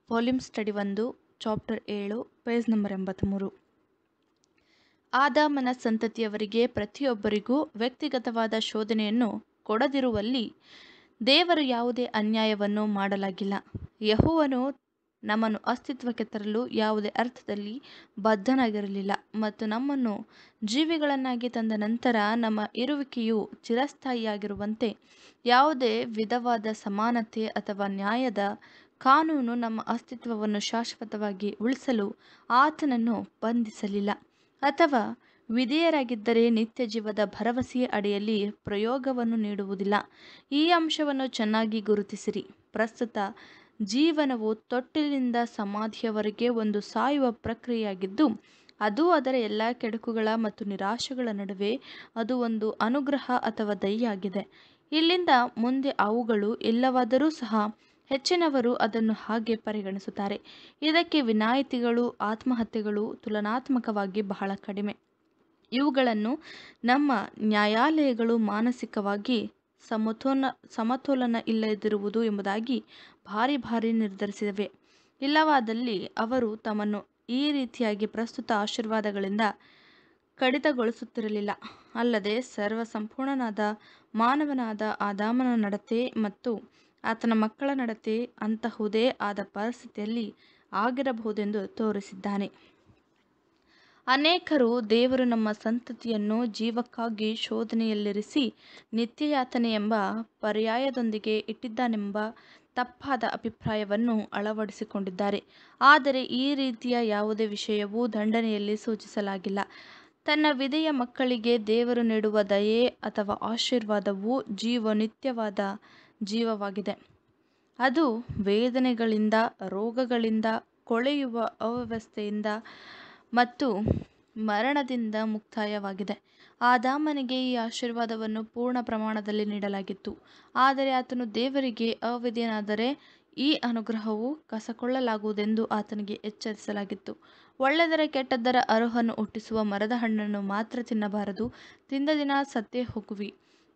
volume study ಒಂದು chapter ಏಳು page number ಎಂಬತ್ತ್ಮೂರು ಆದಾಮನ ಸಂತತಿಯವರಿಗೆ ಪ್ರತಿಯೊಬ್ಬರಿಗೂ ವ್ಯಕ್ತಿಗತವಾದ ಶೋಧನೆಯನ್ನು ಕೊಡದಿರುವಲ್ಲಿ ದೇವರು ಯಾವುದೇ ಅನ್ಯಾಯವನ್ನು ಮಾಡಲಾಗಿಲ್ಲ ಯೆಹೋವನು ನಮ್ಮನ್ನು ಅಸ್ತಿತ್ವಕ್ಕೆ ತರಲು ಯಾವುದೇ ಅರ್ಥದಲ್ಲಿ ಬದ್ಧನಾಗಿರಲಿಲ್ಲ ಮತ್ತು ನಮ್ಮನ್ನು ಜೀವಿಗಳನ್ನಾಗಿ ತಂದ ನಂತರ ನಮ್ಮ ಇರುವಿಕೆಯು ಚಿರಸ್ಥಾಯಿಯಾಗಿರುವಂತೆ ಯಾವುದೇ ವಿಧವಾದ ಸಮಾನತೆ ಅಥವಾ ನ್ಯಾಯದ ಕಾನೂನು ನಮ್ಮ ಅಸ್ತಿತ್ವವನ್ನು ಶಾಶ್ವತವಾಗಿ ಉಳಿಸಲು ಆತನನ್ನು ಬಂಧಿಸಲಿಲ್ಲ ಅಥವಾ ವಿಧೇಯರಾಗಿದ್ದರೆ ನಿತ್ಯ ಜೀವದ ಭರವಸೆಯ ಅಡಿಯಲ್ಲಿ ಪ್ರಯೋಗವನ್ನು ನೀಡುವುದಿಲ್ಲ ಈ ಅಂಶವನ್ನು ಚೆನ್ನಾಗಿ ಗುರುತಿಸಿರಿ ಪ್ರಸ್ತುತ ಜೀವನವು ತೊಟ್ಟಿಲಿನಿಂದ ಸಮಾಧಿಯವರೆಗೆ ಒಂದು ಸಾಯುವ ಪ್ರಕ್ರಿಯೆಯಾಗಿದ್ದು ಅದು ಅದರ ಎಲ್ಲ ಕೆಡುಕುಗಳ ಮತ್ತು ನಿರಾಶೆಗಳ ನಡುವೆ ಅದು ಒಂದು ಅನುಗ್ರಹ ಅಥವಾ ದಯೆಯಾಗಿದೆ ಇಲ್ಲಿಂದ ಮುಂದೆ ಅವುಗಳು ಇಲ್ಲವಾದರೂ ಸಹ ಹೆಚ್ಚಿನವರು ಅದನ್ನು ಹಾಗೆ ಪರಿಗಣಿಸುತ್ತಾರೆ ಇದಕ್ಕೆ ವಿನಾಯಿತಿಗಳು ಆತ್ಮಹತ್ಯೆಗಳು ತುಲನಾತ್ಮಕವಾಗಿ ಬಹಳ ಕಡಿಮೆ ಇವುಗಳನ್ನು ನಮ್ಮ ನ್ಯಾಯಾಲಯಗಳು ಮಾನಸಿಕವಾಗಿ ಸಮತೋಲ ಸಮತೋಲನ ಇಲ್ಲದಿರುವುದು ಎಂಬುದಾಗಿ ಭಾರಿ ಭಾರಿ ನಿರ್ಧರಿಸಿವೆ ಇಲ್ಲವಾದಲ್ಲಿ ಅವರು ತಮ್ಮನ್ನು ಈ ರೀತಿಯಾಗಿ ಪ್ರಸ್ತುತ ಆಶೀರ್ವಾದಗಳಿಂದ ಕಡಿತಗೊಳಿಸುತ್ತಿರಲಿಲ್ಲ ಅಲ್ಲದೆ ಸರ್ವ ಸಂಪೂರ್ಣನಾದ ಮಾನವನಾದ ಆದಾಮನ ನಡತೆ ಮತ್ತು ಆತನ ಮಕ್ಕಳ ನಡತೆ ಅಂತಹುದೇ ಆದ ಪರಿಸ್ಥಿತಿಯಲ್ಲಿ ಆಗಿರಬಹುದೆಂದು ತೋರಿಸಿದ್ದಾನೆ ಅನೇಕರು ದೇವರು ನಮ್ಮ ಸಂತತಿಯನ್ನು ಜೀವಕ್ಕಾಗಿ ಶೋಧನೆಯಲ್ಲಿರಿಸಿ ನಿತ್ಯಯಾತನೆ ಎಂಬ ಪರ್ಯಾಯದೊಂದಿಗೆ ಇಟ್ಟಿದ್ದಾನೆಂಬ ತಪ್ಪಾದ ಅಭಿಪ್ರಾಯವನ್ನು ಅಳವಡಿಸಿಕೊಂಡಿದ್ದಾರೆ ಆದರೆ ಈ ರೀತಿಯ ಯಾವುದೇ ವಿಷಯವೂ ದಂಡನೆಯಲ್ಲಿ ಸೂಚಿಸಲಾಗಿಲ್ಲ ತನ್ನ ವಿಧೇಯ ಮಕ್ಕಳಿಗೆ ದೇವರು ನೀಡುವ ದಯೆ ಅಥವಾ ಆಶೀರ್ವಾದವು ಜೀವ ನಿತ್ಯವಾದ ಜೀವವಾಗಿದೆ ಅದು ವೇದನೆಗಳಿಂದ ರೋಗಗಳಿಂದ ಕೊಳೆಯುವ ಅವ್ಯವಸ್ಥೆಯಿಂದ ಮತ್ತು ಮರಣದಿಂದ ಮುಕ್ತಾಯವಾಗಿದೆ ಆದಾಮನಿಗೆ ಈ ಆಶೀರ್ವಾದವನ್ನು ಪೂರ್ಣ ಪ್ರಮಾಣದಲ್ಲಿ ನೀಡಲಾಗಿತ್ತು ಆದರೆ ಆತನು ದೇವರಿಗೆ ಅವಿಧೇಯನಾದರೆ ಈ ಅನುಗ್ರಹವು ಕಸಕೊಳ್ಳಲಾಗುವುದೆಂದು ಆತನಿಗೆ ಎಚ್ಚರಿಸಲಾಗಿತ್ತು ಒಳ್ಳೆದರ ಕೆಟ್ಟದ್ದರ ಅರುಹನ್ನು ಹುಟ್ಟಿಸುವ ಮರದ ಹಣ್ಣನ್ನು ಮಾತ್ರ ತಿನ್ನಬಾರದು ತಿಂದ ದಿನ ಸತ್ತೇ ಹೋಗುವಿ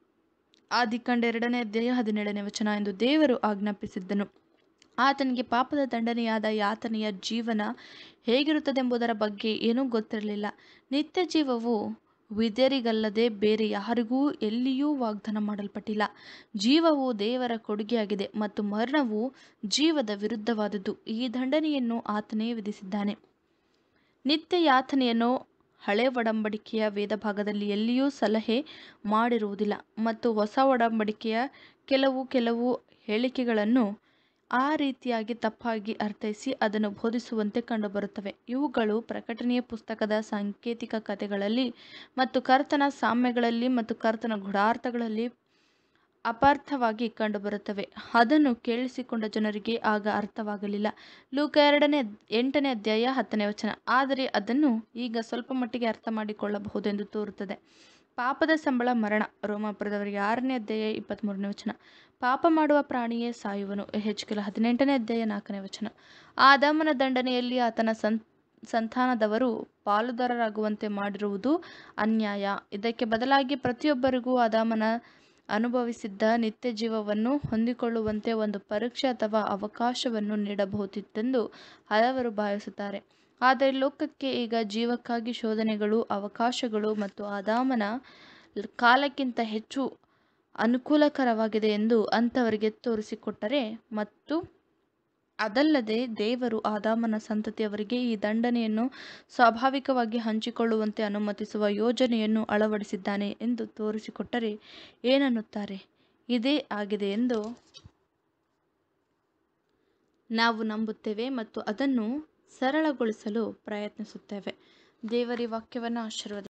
ಆದಿಕಾಂಡ ಎರಡನೇ ಅಧ್ಯಾಯ ಹದಿನೇಳನೇ ವಚನ ಎಂದು ದೇವರು ಆಜ್ಞಾಪಿಸಿದ್ದನು ಆತನಿಗೆ ಪಾಪದ ದಂಡನೆಯಾದ ಯಾತನೆಯ ಜೀವನ ಹೇಗಿರುತ್ತದೆಂಬುದರ ಬಗ್ಗೆ ಏನೂ ಗೊತ್ತಿರಲಿಲ್ಲ ನಿತ್ಯ ಜೀವವು ವಿಧೇಯರಿಗಲ್ಲದೆ ಬೇರೆ ಯಾರಿಗೂ ಎಲ್ಲಿಯೂ ವಾಗ್ದಾನ ಮಾಡಲ್ಪಟ್ಟಿಲ್ಲ ಜೀವವು ದೇವರ ಕೊಡುಗೆಯಾಗಿದೆ ಮತ್ತು ಮರಣವು ಜೀವದ ವಿರುದ್ಧವಾದದ್ದು ಈ ದಂಡನೆಯನ್ನು ಆತನೇ ವಿಧಿಸಿದ್ದಾನೆ ನಿತ್ಯ ಯಾತನೆಯನ್ನು ಹಳೆ ಒಡಂಬಡಿಕೆಯ ವೇದಭಾಗದಲ್ಲಿ ಎಲ್ಲಿಯೂ ಸಲಹೆ ಮಾಡಿರುವುದಿಲ್ಲ ಮತ್ತು ಹೊಸ ಒಡಂಬಡಿಕೆಯ ಕೆಲವು ಕೆಲವು ಹೇಳಿಕೆಗಳನ್ನು ಆ ರೀತಿಯಾಗಿ ತಪ್ಪಾಗಿ ಅರ್ಥೈಸಿ ಅದನ್ನು ಬೋಧಿಸುವಂತೆ ಕಂಡುಬರುತ್ತವೆ ಇವುಗಳು ಪ್ರಕಟಣೆಯ ಪುಸ್ತಕದ ಸಾಂಕೇತಿಕ ಕಥೆಗಳಲ್ಲಿ ಮತ್ತು ಕರ್ತನ ಸಾಮ್ಯಗಳಲ್ಲಿ ಮತ್ತು ಕರ್ತನ ಗುಢಾರ್ಥಗಳಲ್ಲಿ ಅಪಾರ್ಥವಾಗಿ ಕಂಡುಬರುತ್ತವೆ ಅದನ್ನು ಕೇಳಿಸಿಕೊಂಡ ಜನರಿಗೆ ಆಗ ಅರ್ಥವಾಗಲಿಲ್ಲ ಲೂಕ ಎರಡನೇ ಎಂಟನೇ ಅಧ್ಯಾಯ ಹತ್ತನೇ ವಚನ ಆದರೆ ಅದನ್ನು ಈಗ ಸ್ವಲ್ಪ ಮಟ್ಟಿಗೆ ಅರ್ಥ ಮಾಡಿಕೊಳ್ಳಬಹುದೆಂದು ತೋರುತ್ತದೆ ಪಾಪದ ಸಂಬಳ ಮರಣ ರೋಮಾಪುರದವರಿಗೆ ಆರನೇ ಅಧ್ಯಾಯ ಇಪ್ಪತ್ತ್ಮೂರನೇ ವಚನ ಪಾಪ ಮಾಡುವ ಪ್ರಾಣಿಯೇ ಸಾಯುವನು ಹೆಚ್ಚಿಗೆಲ ಹದಿನೆಂಟನೇ ಅಧ್ಯಾಯ ನಾಲ್ಕನೇ ವಚನ ಆದಾಮನ ದಂಡನೆಯಲ್ಲಿ ಆತನ ಸಂ ಸಂತಾನದವರು ಪಾಲುದಾರರಾಗುವಂತೆ ಮಾಡಿರುವುದು ಅನ್ಯಾಯ ಇದಕ್ಕೆ ಬದಲಾಗಿ ಪ್ರತಿಯೊಬ್ಬರಿಗೂ ಆದಾಮನ ಅನುಭವಿಸಿದ್ದ ನಿತ್ಯ ಜೀವವನ್ನು ಹೊಂದಿಕೊಳ್ಳುವಂತೆ ಒಂದು ಪರೀಕ್ಷೆ ಅಥವಾ ಅವಕಾಶವನ್ನು ನೀಡಬಹುದಿತ್ತೆಂದು ಹಲವರು ಭಾವಿಸುತ್ತಾರೆ ಆದರೆ ಲೋಕಕ್ಕೆ ಈಗ ಜೀವಕ್ಕಾಗಿ ಶೋಧನೆಗಳು ಅವಕಾಶಗಳು ಮತ್ತು ಆದಾಮನ ಕಾಲಕ್ಕಿಂತ ಹೆಚ್ಚು ಅನುಕೂಲಕರವಾಗಿದೆ ಎಂದು ಅಂಥವರಿಗೆ ತೋರಿಸಿಕೊಟ್ಟರೆ ಮತ್ತು ಅದಲ್ಲದೆ ದೇವರು ಆದಾಮನ ಸಂತತಿಯವರಿಗೆ ಈ ದಂಡನೆಯನ್ನು ಸ್ವಾಭಾವಿಕವಾಗಿ ಹಂಚಿಕೊಳ್ಳುವಂತೆ ಅನುಮತಿಸುವ ಯೋಜನೆಯನ್ನು ಅಳವಡಿಸಿದ್ದಾನೆ ಎಂದು ತೋರಿಸಿಕೊಟ್ಟರೆ ಏನನ್ನುತ್ತಾರೆ ಇದೇ ಆಗಿದೆ ಎಂದು ನಾವು ನಂಬುತ್ತೇವೆ ಮತ್ತು ಅದನ್ನು ಸರಳಗೊಳಿಸಲು ಪ್ರಯತ್ನಿಸುತ್ತೇವೆ ದೇವರಿ ವಾಕ್ಯವನ್ನು ಆಶೀರ್ವದಿ